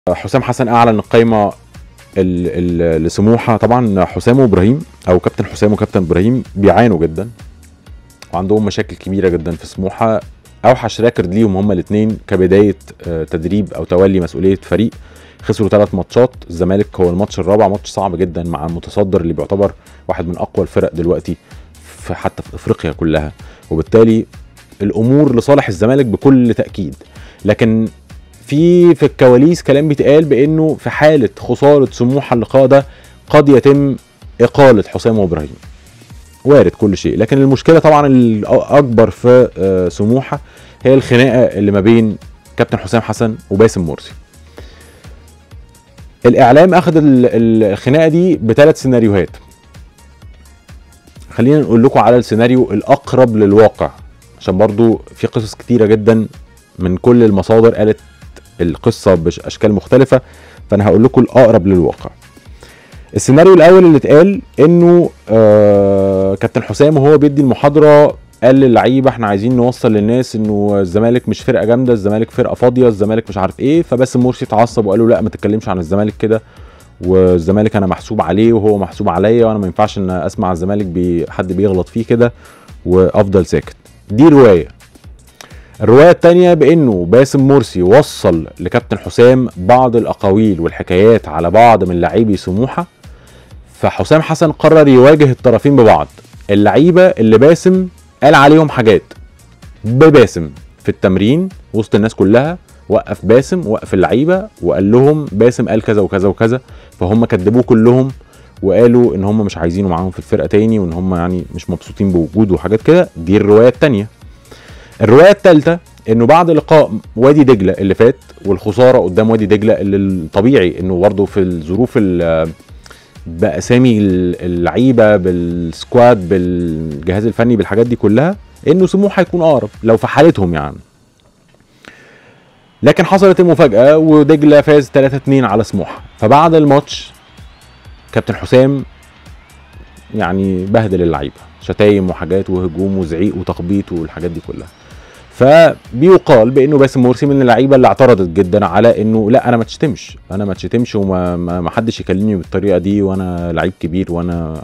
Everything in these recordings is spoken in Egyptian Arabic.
حسام حسن اعلن القائمه ال- ال- لسموحه طبعا حسام وابراهيم او كابتن حسام وكابتن ابراهيم بيعانوا جدا وعندهم مشاكل كبيره جدا في سموحه اوحش ريكورد ليهم هما الاثنين كبدايه آه، تدريب او تولي مسؤوليه فريق خسروا ثلاث ماتشات الزمالك هو الماتش الرابع ماتش صعب جدا مع المتصدر اللي بيعتبر واحد من اقوى الفرق دلوقتي في حتى في افريقيا كلها وبالتالي الامور لصالح الزمالك بكل تاكيد لكن في في الكواليس كلام بيتقال بانه في حاله خساره سموحه اللقاء ده قد يتم اقاله حسام وابراهيم وارد كل شيء لكن المشكله طبعا الاكبر في آه، سموحه هي الخناقه اللي ما بين كابتن حسام حسن وباسم مرسي الاعلام اخذ ال- ال- الخناقه دي بثلاث سيناريوهات خلينا نقول لكم على السيناريو الاقرب للواقع عشان برضو في قصص كتيره جدا من كل المصادر قالت القصه باشكال مختلفه فانا هقول لكم الاقرب للواقع السيناريو الاول اللي اتقال انه آه كابتن حسام وهو بيدي المحاضره قال للعيبه احنا عايزين نوصل للناس انه الزمالك مش فرقه جامده الزمالك فرقه فاضيه الزمالك مش عارف ايه فبس مرسي اتعصب وقال له لا ما تتكلمش عن الزمالك كده والزمالك انا محسوب عليه وهو محسوب عليا وانا ما ينفعش ان اسمع الزمالك بي حد بيغلط فيه كده وافضل ساكت دي روايه الروايه الثانيه بانه باسم مرسي وصل لكابتن حسام بعض الاقاويل والحكايات على بعض من لاعبي سموحه فحسام حسن قرر يواجه الطرفين ببعض اللعيبه اللي باسم قال عليهم حاجات بباسم في التمرين وسط الناس كلها وقف باسم وقف اللعيبه وقال لهم باسم قال كذا وكذا وكذا فهم كدبوه كلهم وقالوا ان هم مش عايزينه معاهم في الفرقه تاني وان هم يعني مش مبسوطين بوجوده وحاجات كده دي الروايه التانيه الروايه الثالثه انه بعد لقاء وادي دجله اللي فات والخساره قدام وادي دجله اللي الطبيعي انه برضه في الظروف ال- باسامي اللعيبه بالسكواد بالجهاز الفني بالحاجات دي كلها انه سموحه هيكون اقرب لو في حالتهم يعني لكن حصلت المفاجاه ودجله فاز 3 2 على سموحه فبعد الماتش كابتن حسام يعني بهدل اللعيبه شتايم وحاجات وهجوم وزعيق وتخبيط والحاجات دي كلها فبيقال بانه باسم مرسي من اللعيبه اللي اعترضت جدا على انه لا انا ما تشتمش انا ما تشتمش وما ما ما حدش يكلمني بالطريقه دي وانا لعيب كبير وانا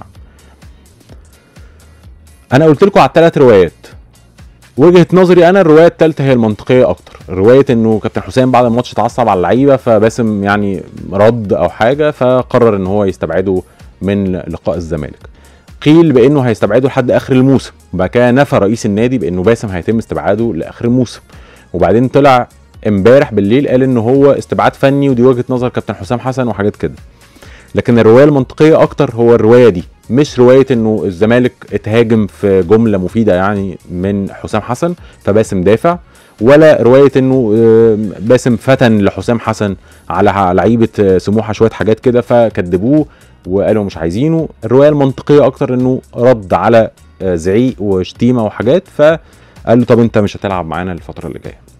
انا قلت لكم على الثلاث روايات وجهه نظري انا الروايه الثالثه هي المنطقيه اكتر روايه انه كابتن حسام بعد الماتش اتعصب على اللعيبه فباسم يعني رد او حاجه فقرر ان هو يستبعده من لقاء الزمالك قيل بانه هيستبعده لحد اخر الموسم وبعد كده نفى رئيس النادي بانه باسم هيتم استبعاده لاخر الموسم وبعدين طلع امبارح بالليل قال ان هو استبعاد فني ودي وجهه نظر كابتن حسام حسن وحاجات كده لكن الروايه المنطقيه اكتر هو الروايه دي مش روايه انه الزمالك اتهاجم في جمله مفيده يعني من حسام حسن فباسم دافع ولا روايه انه آه، باسم فتن لحسام حسن على لعيبه آه، سموحه شويه حاجات كده فكدبوه وقالوا مش عايزينه الروايه المنطقيه اكتر انه رد على آه، زعيق وشتيمه وحاجات فقال له طب انت مش هتلعب معانا الفتره اللي جايه